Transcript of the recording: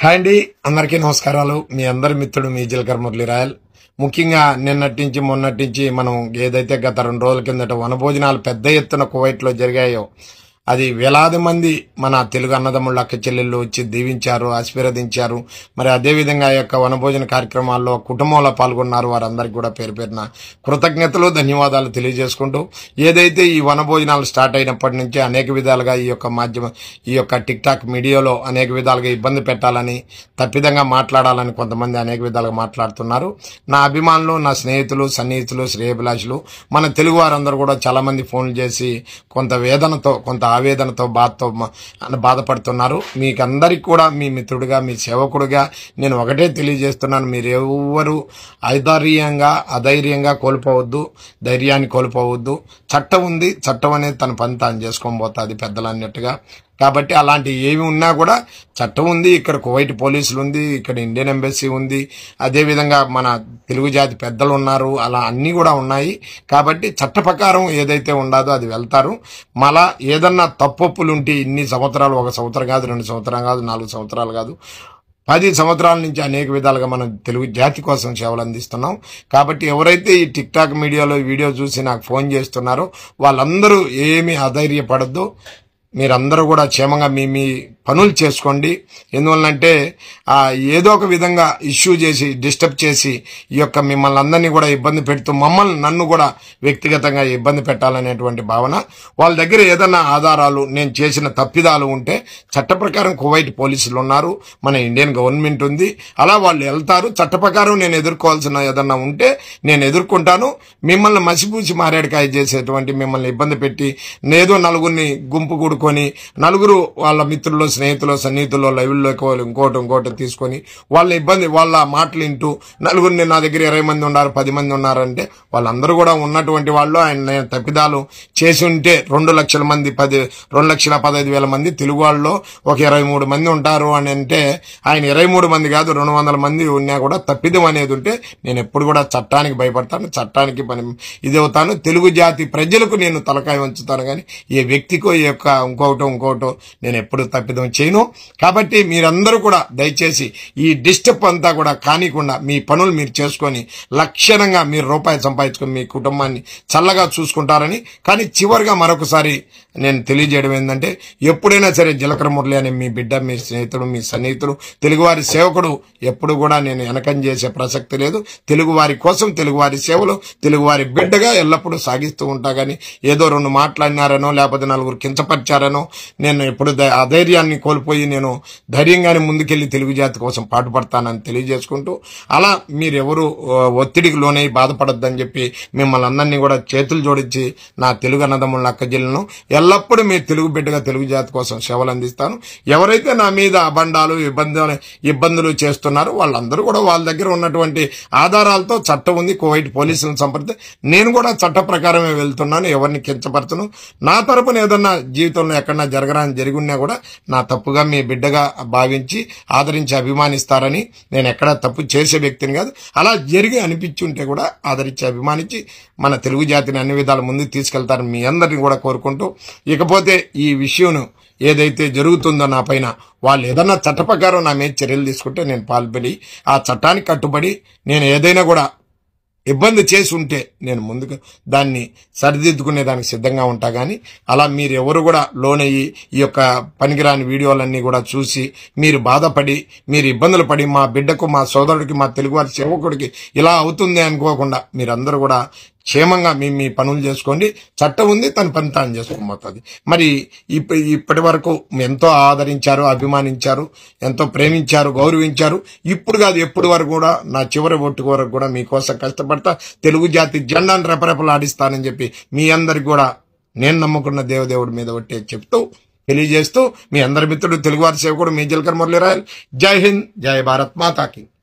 hi అండి అందరికీ నమస్కారాలు మీ అందరి మిత్రుడు మీ జిలకర్ మురళి రాయల్ ముఖ్యంగా నిన్నటి నుంచి మొన్నటి నుంచి మనం ఏదైతే గత రెండు రోజుల కిందట వనభోజనాలు పెద్ద ఎత్తున కువైట్లో జరిగాయో అది వేలాది మంది మన తెలుగు అన్నదమ్ముళ్ళ అక్క చెల్లెళ్ళు వచ్చి దీవించారు ఆశీర్వదించారు మరి అదేవిధంగా ఆ యొక్క వనభోజన కార్యక్రమాల్లో కుటుంబంలో పాల్గొన్నారు వారందరికీ కూడా పేరు పేరున కృతజ్ఞతలు ధన్యవాదాలు తెలియజేసుకుంటూ ఏదైతే ఈ వనభోజనాలు స్టార్ట్ అయినప్పటి నుంచి అనేక విధాలుగా ఈ యొక్క మాధ్యమ ఈ యొక్క టిక్ టాక్ మీడియాలో అనేక విధాలుగా ఇబ్బంది పెట్టాలని తప్పిదంగా మాట్లాడాలని కొంతమంది అనేక విధాలుగా మాట్లాడుతున్నారు నా అభిమానులు నా స్నేహితులు సన్నిహితులు శ్రేయభిలాషులు మన తెలుగు వారందరూ కూడా చాలా మంది ఫోన్లు చేసి కొంత వేదనతో కొంత ఆవేదనతో బాధతో మ- అని బాధపడుతున్నారు మీకు అందరికి కూడా మీ మిత్రుడిగా మీ సేవకుడిగా నేను ఒకటే తెలియజేస్తున్నాను మీరు ఎవరు ఐదార్యంగా అధైర్యంగా కోల్పోవద్దు ధైర్యాన్ని కోల్పోవద్దు చట్టం ఉంది చట్టం అనేది తన పని తాను చేసుకొని పోతుంది పెద్దలు అన్నట్టుగా కాబట్టి అలాంటి ఏమి ఉన్నా కూడా చట్టం ఉంది ఇక్కడ కువైట్ పోలీసులు ఉంది ఇక్కడ ఇండియన్ ఎంబసీ ఉంది అదేవిధంగా మన తెలుగు జాతి పెద్దలు ఉన్నారు అలా అన్నీ కూడా ఉన్నాయి కాబట్టి చట్ట ప్రకారం ఏదైతే ఉండదో అది వెళ్తారు మళ్ళా ఏదన్నా తప్పొప్పులు ఉంటే ఇన్ని సంవత్సరాలు ఒక సంవత్సరం కాదు రెండు సంవత్సరాలు కాదు నాలుగు సంవత్సరాలు కాదు పది సంవత్సరాల నుంచి అనేక విధాలుగా మనం తెలుగు జాతి కోసం సేవలు అందిస్తున్నాం కాబట్టి ఎవరైతే ఈ టిక్ టాక్ మీడియాలో ఈ వీడియో చూసి నాకు ఫోన్ చేస్తున్నారో వాళ్ళందరూ ఏమీ అధైర్యపడద్దు మీరందరూ కూడా క్షేమంగా మీ మీ పనులు చేసుకోండి ఎందువల్లంటే ఆ, ఏదో ఒక విధంగా ఇష్యూ చేసి డిస్టర్బ్ చేసి ఈ యొక్క మిమ్మల్ని అందరినీ కూడా ఇబ్బంది పెడుతూ మమ్మల్ని నన్ను కూడా వ్యక్తిగతంగా ఇబ్బంది పెట్టాలనేటువంటి భావన వాళ్ళ దగ్గర ఏదైనా ఆధారాలు నేను చేసిన తప్పిదాలు ఉంటే చట్ట ప్రకారం కువైట్ పోలీసులు ఉన్నారు మన ఇండియన్ గవర్నమెంట్ ఉంది అలా వాళ్ళు వెళ్తారు చట్ట ప్రకారం నేను ఎదుర్కోవాల్సిన ఏదన్నా ఉంటే నేను ఎదుర్కొంటాను మిమ్మల్ని మసిపూసి మారేడుకాయ చేసేటువంటి మిమ్మల్ని ఇబ్బంది పెట్టి నేదో నలుగురిని గుంపు కూడుకొని నలుగురు వాళ్ళ మిత్రులు స్నేహితులు సన్నిహితులు లైవ్లోకి వాళ్ళు ఇంకోటి ఇంకోటి తీసుకొని వాళ్ళ ఇబ్బంది వాళ్ళ మాటలు వింటూ నలుగురిని నా దగ్గర ఇరవై మంది ఉన్నారు పది మంది ఉన్నారంటే వాళ్ళందరూ కూడా ఉన్నటువంటి వాళ్ళు ఆయన నేను తప్పిదాలు చేసి ఉంటే రెండు లక్షల మంది పది రెండు లక్షల పదహైదు వేల మంది తెలుగు వాళ్ళు ఒక ఇరవై మూడు మంది ఉంటారు అని అంటే ఆయన ఇరవై మూడు మంది కాదు రెండు వందల మంది ఉన్నా కూడా తప్పిదం అనేది ఉంటే నేను ఎప్పుడు కూడా చట్టానికి భయపడతాను చట్టానికి పని ఇది అవుతాను తెలుగు జాతి ప్రజలకు నేను తలకాయ ఉంచుతాను కానీ ఏ వ్యక్తికో ఈ యొక్క ఇంకొకటో ఇంకొకటో నేను ఎప్పుడు తప్పిదం చేయను కాబట్టి మీరందరూ కూడా దయచేసి ఈ డిస్టర్బ్ అంతా కూడా కానికుండా మీ పనులు మీరు చేసుకొని లక్షణంగా మీరు రూపాయి సంపాదించుకొని మీ కుటుంబాన్ని చల్లగా చూసుకుంటారని కానీ చివరిగా మరొకసారి నేను తెలియజేయడం ఏంటంటే ఎప్పుడైనా సరే జీలకర్ర మురళి అనే మీ బిడ్డ మీ స్నేహితుడు మీ సన్నిహితుడు తెలుగువారి సేవకుడు ఎప్పుడు కూడా నేను వెనకం చేసే ప్రసక్తి లేదు తెలుగువారి కోసం తెలుగువారి సేవలు తెలుగువారి బిడ్డగా ఎల్లప్పుడూ సాగిస్తూ ఉంటా కానీ ఏదో రెండు మాట్లాడినారనో లేకపోతే నలుగురు కించపరిచారనో నేను ఎప్పుడు ధై- అధైర్యాన్ని కోల్పోయి నేను ధైర్యంగానే ముందుకెళ్లి తెలుగు జాతి కోసం పాటుపడతానని తెలియజేసుకుంటూ అలా మీరెవరు ఆ, ఒత్తిడికి లోనై బాధపడొద్దని చెప్పి మిమ్మల్ని అందరినీ కూడా చేతులు జోడించి నా తెలుగు అన్నదమ్ముల అక్కజిల్లను ఎల్లప్పుడూ మీ తెలుగు బిడ్డగా తెలుగు జాతి కోసం సేవలు అందిస్తాను ఎవరైతే నా మీద అబండాలు ఇబ్బందులు ఇబ్బందులు చేస్తున్నారో వాళ్ళందరూ కూడా వాళ్ళ దగ్గర ఉన్నటువంటి ఆధారాలతో చట్టం ఉంది కువైట్ పోలీసులను సంప్రదించి నేను కూడా చట్ట ప్రకారమే వెళ్తున్నాను ఎవరిని కించపరచను నా తరపున ఏదన్నా జీవితంలో ఎక్కడన్నా జరగరాని జరిగి ఉన్నా కూడా నా తప్పుగా మీ బిడ్డగా భావించి ఆదరించి అభిమానిస్తారని నేను ఎక్కడా తప్పు చేసే వ్యక్తిని కాదు అలా జరిగి అనిపించి ఉంటే కూడా ఆదరించి అభిమానించి మన తెలుగు జాతిని అన్ని విధాల ముందుకు తీసుకెళ్తారని మీ అందరిని కూడా కోరుకుంటూ ఇకపోతే ఈ విషయం ఏదైతే జరుగుతుందో నా పైన వాళ్ళు ఏదన్నా చట్ట ప్రకారం నా మీద చర్యలు తీసుకుంటే నేను పాల్పడి ఆ చట్టానికి కట్టుబడి నేను ఏదైనా కూడా ఇబ్బంది చేసి ఉంటే నేను ముందుకు దాన్ని సరిదిద్దుకునే దానికి సిద్ధంగా ఉంటా కానీ అలా మీరు ఎవరు కూడా లోనయ్యి ఈ యొక్క పనికిరాని వీడియోలన్నీ కూడా చూసి మీరు బాధపడి మీరు ఇబ్బందులు పడి మా బిడ్డకు మా సోదరుడికి మా తెలుగువారి సేవకుడికి ఇలా అవుతుంది అనుకోకుండా మీరందరూ కూడా క్షేమంగా మీ మీ పనులు చేసుకోండి చట్టం ఉంది తన పని తాను చేసుకోబోతుంది మరి ఇప్ప ఇప్పటి వరకు ఎంతో ఆదరించారు అభిమానించారు ఎంతో ప్రేమించారు గౌరవించారు ఇప్పుడు కాదు ఎప్పటి వరకు కూడా నా చివరి ఒట్టు వరకు కూడా మీకోసం కష్టపడతా తెలుగు జాతి జెండాను రెపరెపలాడిస్తానని చెప్పి మీ అందరికి కూడా నేను నమ్ముకున్న దేవదేవుడి మీద ఒట్టే చెప్తూ తెలియజేస్తూ మీ అందరి మిత్రుడు తెలుగువారి సేవకుడు మీ జలకర్ మురళీరాయల్ జై హింద్ జై భారత్ మాతాకి